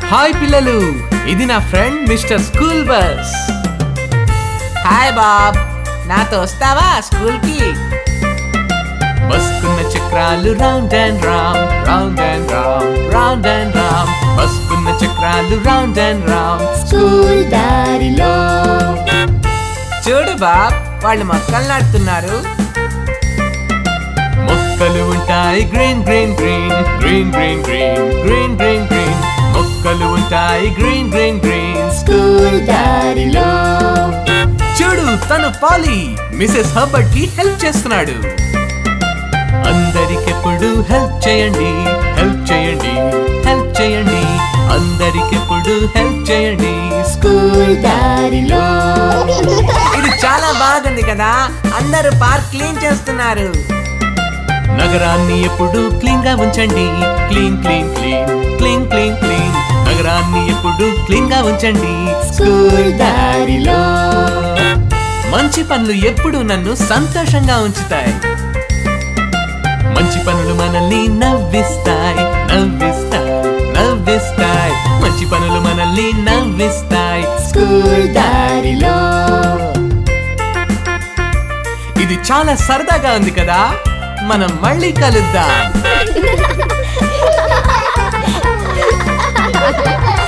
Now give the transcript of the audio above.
hi పిల్లలు ఇది నా friend mister school bus hi Bob నాతో వస్తావా స్కూల్ కి బస్కున్న చక్రాలు round and round round and round round and round బస్కున్న చక్రాలు రౌండ్ అండ్ రౌండ్ స్కూల్ దారిలో చూడు బాబ్ వాళ్ళు మొక్కలు నాటుతున్నారు మొక్కలు ఉంటాయి green green green green green green green green green మొక్కలు ఉంటాయి గ్రీన్ గ్రీన్ గ్రీన్ స్కూల్ దారిలో చూడు తను పాలి మిసెస్ హర్బర్ట్ కి హెల్ప్ చేస్తున్నాడు అందరికెప్పుడు హెల్ప్ చేయండి హెల్ప్ చేయండి హెల్ప్ చేయండి అందరికెప్పుడు హెల్ప్ చేయండి స్కూల్ దారిలో ఇది చాలా బాగుంది కదా అందరూ పార్క్ క్లీన్ చేస్తున్నారు నగరాన్ని ఎప్పుడు క్లీన్ గా ఉంచండి clean clean clean clean clean clean నగరాన్ని ఎప్పుడు క్లీన్ గా ఉంచండి స్కూల్ దారిలో మంచి పనులు ఎప్పుడు నన్ను సంతోషంగా ఉంచుతాయి మంచి పనులు మనల్ని నవ్విస్తాయి నవ్విస్తాయి నవ్విస్తాయి మంచి పనులు మనల్ని నవ్విస్తాయి స్కూల్ దారిలో ఇది చాలా సరదాగా ఉంది కదా మనం మళ్ళీ కలుద్దాం